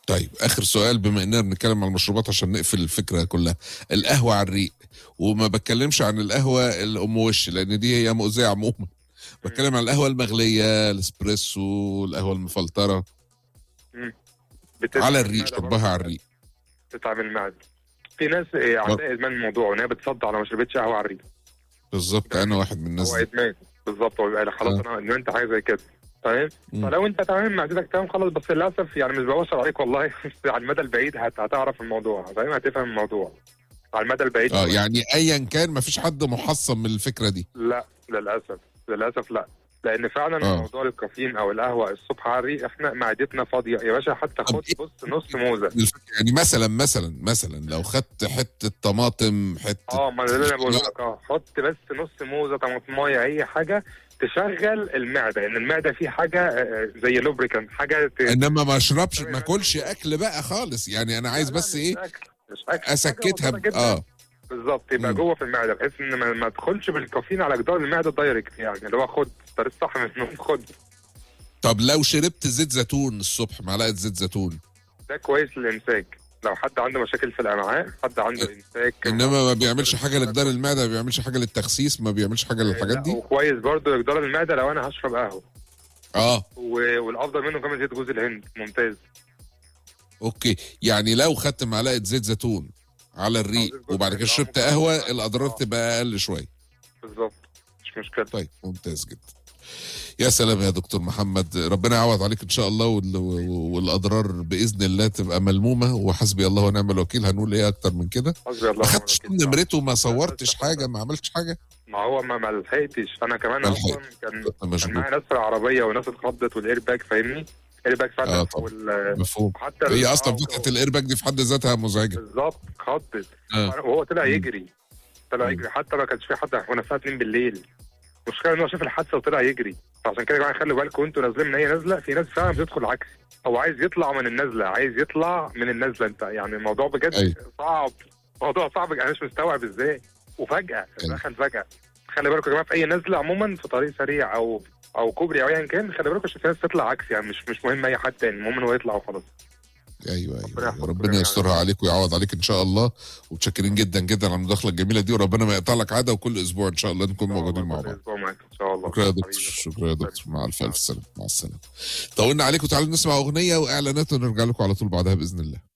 طيب اخر سؤال بما اننا بنتكلم عن المشروبات عشان نقفل الفكره كلها القهوه على الريق وما بتكلمش عن القهوه الام وش لان دي هي مؤذيه عموما بتكلم عن القهوه المغليه الاسبريسو القهوه المفلتره بتتعب على الريق المعدة شربها برضه. على الريق بتتعب المعده في ناس آه، عندها ادمان الموضوع وان هي بتصدع لو ما شربتش قهوه على الريق بالظبط انا واحد من الناس هو دي ادمان بالظبط هو بيبقى خلاص آه. انا ادمنت حاجه زي كده تمام مم. فلو انت تمام معدتك تمام خلاص بس للاسف يعني مش بوصل عليك والله بس على المدى البعيد هت- هتعرف الموضوع فاهم هتفهم الموضوع على المدى البعيد اه يعني ايا كان ما فيش حد محصن من الفكره دي لا للاسف للاسف لا لان فعلا آه. موضوع الكافيين او القهوه الصبح على الريق احنا معدتنا فاضيه يا باشا حتى طب خد إيه؟ بص نص موزه الفكرة يعني مثلا مثلا مثلا لو خدت حته طماطم حته اه ما ده اللي انا بقول لك اه حط بس نص موزه طماطمايه اي حاجه تشغل المعده لان المعده فيه حاجه آه، زي لوبريكانت حاجه ت... انما ما اشربش ما اكلش اكل بقى خالص يعني انا عايز لا، لا، بس مش ايه أكل، مش أكل. حاجة اسكتها بسيطة ب- جداً. اه بالظبط يبقى مم. جوه في المعده بحيث ان ما, ما تدخلش بالكافيين على جدار المعده دايركت يعني اللي هو خد طريق الصح من النوم خد طب لو شربت زيت زيتون الصبح معلقه زيت زيتون ده كويس للامساك لو حد عنده مشاكل في الامعاء حد عنده امساك انما ما بيعملش حاجه لجدار المعده ما بيعملش حاجه للتخسيس ما بيعملش حاجه للحاجات لا، دي وكويس برضه لجدار المعده لو انا هشرب قهوه اه و- والافضل منه كمان زيت جوز الهند ممتاز اوكي يعني لو خدت معلقه زيت زيتون على الريق زيت جوز وبعد كده الهند. شربت آه، قهوه ممكن. الاضرار آه. تبقى اقل شويه بالظبط مش مشكله طيب ممتاز جدا يا سلام يا دكتور محمد ربنا يعوض عليك ان شاء الله وال- والاضرار باذن الله تبقى ملمومه وحسبي الله ونعم الوكيل هنقول ايه اكتر من كده حسبي الله ما ونعم خدتش الوكيل. نمرته ما صورتش حاجه ما عملتش حاجه ما هو ما ما لحقتش انا كمان ما اصلا لحقتش. كان كنت كان مشغول معايا ناس في العربيه وناس اتخضت والاير باج فاهمني الاير باج آه، فعلا طبعا. وال- مفهوم حتى هي ال- اصلا آه، فتحه الايرباك دي في حد ذاتها مزعجه بالظبط خضت آه. وهو طلع مم. يجري طلع مم. يجري حتى ما كانش في حد وانا الساعه 2 بالليل المشكله ان هو شاف الحادثه وطلع يجري فعشان كده يا جماعه خلوا بالكم انتوا نازلين من اي نازله في ناس فعلا بتدخل عكس هو عايز يطلع من النازله عايز يطلع من النازله انت يعني الموضوع بجد أيوة. صعب موضوع صعب انا مش مستوعب ازاي وفجاه أيوة. دخل فجاه خلي بالكم يا جماعه في اي نازله عموما في طريق سريع او او كوبري او ايا كان خلي بالكم عشان في ناس تطلع عكس يعني مش مش مهم اي حد تاني المهم ان هو يطلع وخلاص ايوه ربنا ايوه يحفظكم ربنا جميعاً. يسترها عليك ويعوض عليك ان شاء الله ومتشكرين جدا جدا على المداخله الجميله دي وربنا ما يقطع لك عاده وكل اسبوع ان شاء الله نكون موجودين مع بعض اسبوع معاك ان شاء الله شكرا يا دكتور حبيبي. شكرا يا دكتور مع الف الف سلامه مع السلامه طولنا عليكم تعالوا نسمع اغنيه واعلانات ونرجع لكم على طول بعدها باذن الله